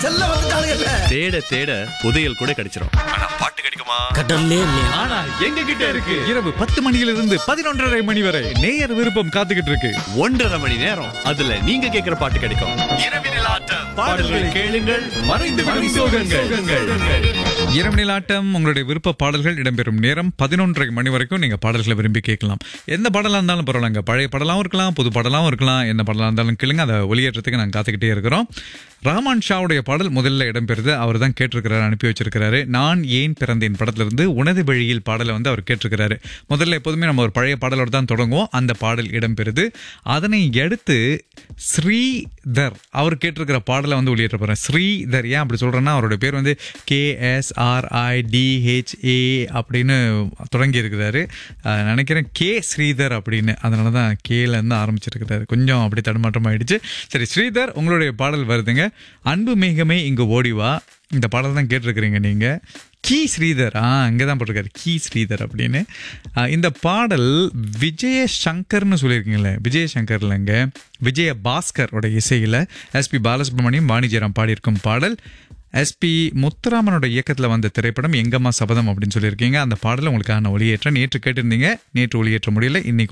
செல்ல வந்துட்டானுங்கல்ல தேட தேட புதையல் கூட கிடைச்சிரும் ஆனா பாட்டு கிடைக்குமா கடல்லே இல்லையா ஆனா எங்க கிட்ட இருக்கு இரவு பத்து மணியிலிருந்து பதினொன்றரை மணி வரை நேயர் விருப்பம் காத்துக்கிட்டு இருக்கு ஒன்றரை மணி நேரம் அதுல நீங்க கேக்குற பாட்டு கிடைக்கும் இரவினில் ஆட்டம் பாடல்களை கேளுங்கள் மறைந்து விடும் சோகங்கள் இரவு ஆட்டம் உங்களுடைய விருப்ப பாடல்கள் இடம்பெறும் நேரம் பதினொன்றரை மணி வரைக்கும் நீங்க பாடல்களை விரும்பி கேட்கலாம் எந்த பாடலா இருந்தாலும் பரவாயில்லைங்க பழைய பாடலாவும் இருக்கலாம் புது பாடலாவும் இருக்கலாம் எந்த பாடலா இருந்தாலும் கேளுங்க அதை ஒளியேற்றத்துக்கு நாங்கள் காத்துக்கிட்டே இருக்கிறோம் ரஹ்மான் ஷாவுடைய பாடல் முதல்ல இடம்பெறுது அவர் தான் கேட்டிருக்கிறாரு அனுப்பி வச்சிருக்கிறாரு நான் ஏன் பிறந்தேன் படத்துல இருந்து உனது வழியில் பாடலை வந்து அவர் கேட்டிருக்கிறாரு முதல்ல எப்போதுமே நம்ம ஒரு பழைய பாடலோட தான் தொடங்குவோம் அந்த பாடல் இடம்பெறுது அதனை அடுத்து ஸ்ரீதர் அவர் கேட்டிருக்கிற பாடலை வந்து வெளியேற்ற போறேன் ஸ்ரீதர் ஏன் அப்படி சொல்றேன்னா அவருடைய பேர் வந்து கேஎஸ்ஆர்ஐடிஹெச்ஏ அப்படின்னு தொடங்கி இருக்கிறாரு அஹ் நினைக்கிறேன் கே ஸ்ரீதர் அப்படின்னு அதனால தான் கேல இருந்து ஆரம்பிச்சிருக்கிறாரு கொஞ்சம் அப்படி தடுமாற்றம் ஆயிடுச்சு சரி ஸ்ரீதர் உங்களுடைய பாடல் வருதுங்க அன்பு மேகமே இங்கு ஓடிவா இந்த பாடல் தான் கேட்டிருக்கிறீங்க நீங்க கி ஸ்ரீதர் ஆ இங்கே தான் போட்டிருக்காரு கி ஸ்ரீதர் அப்படின்னு ஆ, இந்த பாடல் விஜய சங்கர்னு சொல்லியிருக்கீங்களே விஜய சங்கர்லங்க விஜய பாஸ்கரோட இசையில் எஸ்பி பாலசுப்ரமணியம் வாணிஜெயராம் பாடியிருக்கும் பாடல் எஸ்பி முத்துராமனோட இயக்கத்தில் வந்த திரைப்படம் எங்கம்மா சபதம் அப்படின்னு சொல்லியிருக்கீங்க அந்த பாடலை உங்களுக்கான ஒளியேற்ற நேற்று கேட்டிருந்தீங்க நேற்று ஒளியேற்ற முடியல இன்னைக்கு